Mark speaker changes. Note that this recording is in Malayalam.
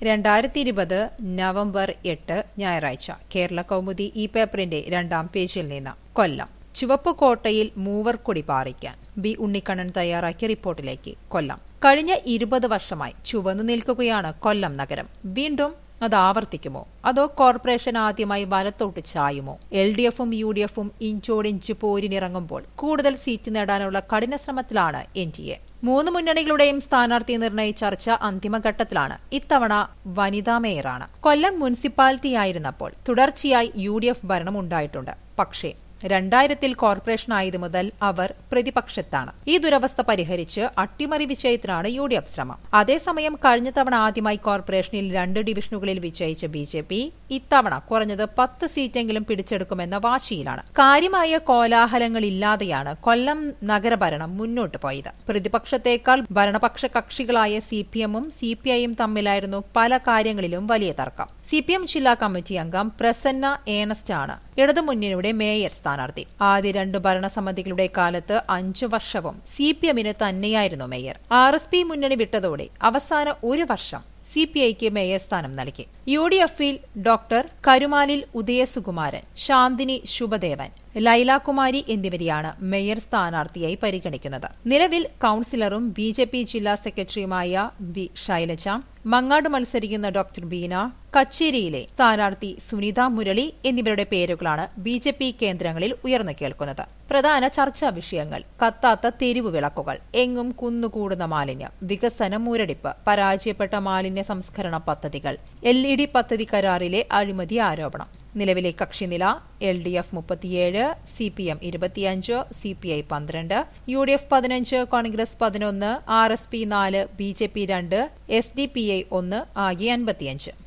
Speaker 1: രണ്ടായിരത്തി ഇരുപത് നവംബർ എട്ട് ഞായറാഴ്ച കേരള കൗമുദി ഈ പേപ്പറിന്റെ രണ്ടാം പേജിൽ നിന്ന് കൊല്ലം ചുവപ്പ് കോട്ടയിൽ മൂവർക്കൊടി പാറിക്കാൻ ബി ഉണ്ണിക്കണ്ണൻ തയ്യാറാക്കിയ റിപ്പോർട്ടിലേക്ക് കൊല്ലം കഴിഞ്ഞ ഇരുപത് വർഷമായി ചുവന്നു നിൽക്കുകയാണ് കൊല്ലം നഗരം വീണ്ടും അത് ആവർത്തിക്കുമോ അതോ കോർപ്പറേഷൻ ആദ്യമായി വലത്തോട്ട് ചായുമോ എൽ ഡി എഫും യു ഡി എഫും ഇഞ്ചോടിഞ്ച് പോരിനിറങ്ങുമ്പോൾ കൂടുതൽ സീറ്റ് നേടാനുള്ള കഠിന ശ്രമത്തിലാണ് എൻ ഡി എ മൂന്ന് മുന്നണികളുടെയും സ്ഥാനാർത്ഥി നിർണയ ചർച്ച അന്തിമഘട്ടത്തിലാണ് ഇത്തവണ വനിതാ മേയറാണ് കൊല്ലം മുനിസിപ്പാലിറ്റി ആയിരുന്നപ്പോൾ തുടർച്ചയായി യു ഡി എഫ് ഭരണം ഉണ്ടായിട്ടുണ്ട് പക്ഷേ രണ്ടായിരത്തിൽ കോർപ്പറേഷൻ ആയത് മുതൽ അവർ പ്രതിപക്ഷത്താണ് ഈ ദുരവസ്ഥ പരിഹരിച്ച് അട്ടിമറി വിജയത്തിനാണ് യു ഡി എഫ് ശ്രമം അതേസമയം കഴിഞ്ഞ തവണ ആദ്യമായി കോർപ്പറേഷനിൽ രണ്ട് ഡിവിഷനുകളിൽ വിജയിച്ച ബി ജെ പി ഇത്തവണ കുറഞ്ഞത് പത്ത് സീറ്റെങ്കിലും പിടിച്ചെടുക്കുമെന്ന വാശിയിലാണ് കാര്യമായ കോലാഹലങ്ങളില്ലാതെയാണ് കൊല്ലം നഗരഭരണം മുന്നോട്ട് പോയത് പ്രതിപക്ഷത്തേക്കാൾ ഭരണപക്ഷ കക്ഷികളായ സി പി എമ്മും സി പി ഐയും തമ്മിലായിരുന്നു പല കാര്യങ്ങളിലും വലിയ തർക്കം സി പി എം ജില്ലാ കമ്മിറ്റി അംഗം പ്രസന്ന ഏണസ്റ്റ് ആണ് ഇടതുമുന്നണിയുടെ മേയർ സ്ഥാനാർത്ഥി ആദ്യ രണ്ട് ഭരണസമിതികളുടെ കാലത്ത് അഞ്ചു വർഷവും സി പി എമ്മിന് തന്നെയായിരുന്നു മേയർ ആർ എസ് പി മുന്നണി വിട്ടതോടെ അവസാന ഒരു വർഷം സി പി ഐക്ക് മേയർ സ്ഥാനം നൽകി യു ഡി എഫിൽ ഡോക്ടർ കരുമാലിൽ ഉദയസുകുമാരൻ ശാന്തിനി ശുഭദേവൻ ലൈലാകുമാരി എന്നിവരെയാണ് മേയർ സ്ഥാനാർത്ഥിയായി പരിഗണിക്കുന്നത് നിലവിൽ കൌൺസിലറും ബി ജെ പി ജില്ലാ സെക്രട്ടറിയുമായ വി ശൈലജ മങ്ങാട് മത്സരിക്കുന്ന ഡോക്ടർ ബീന കച്ചേരിയിലെ സ്ഥാനാർത്ഥി സുനിത മുരളി എന്നിവരുടെ പേരുകളാണ് ബി ജെ പി കേന്ദ്രങ്ങളിൽ ഉയർന്നു കേൾക്കുന്നത് പ്രധാന ചർച്ചാ വിഷയങ്ങൾ കത്താത്ത തെരുവ് വിളക്കുകൾ എങ്ങും കുന്നുകൂടുന്ന മാലിന്യം വികസന മുരടിപ്പ് പരാജയപ്പെട്ട മാലിന്യ സംസ്കരണ പദ്ധതികൾ എൽ ഇ ഡി പദ്ധതി കരാറിലെ അഴിമതി ആരോപണം നിലവിലെ കക്ഷിനില എൽ ഡി എഫ് മുപ്പത്തിയേഴ് സി പി എം ഇരുപത്തിയഞ്ച് സി പി ഐ പന്ത്രണ്ട് യു ഡി എഫ് പതിനഞ്ച് കോൺഗ്രസ് പതിനൊന്ന് ആർ എസ് പി നാല് ബി ജെ പി രണ്ട് എസ് ഡി പി ഐ ഒന്ന് ആകെ അൻപത്തിയഞ്ച്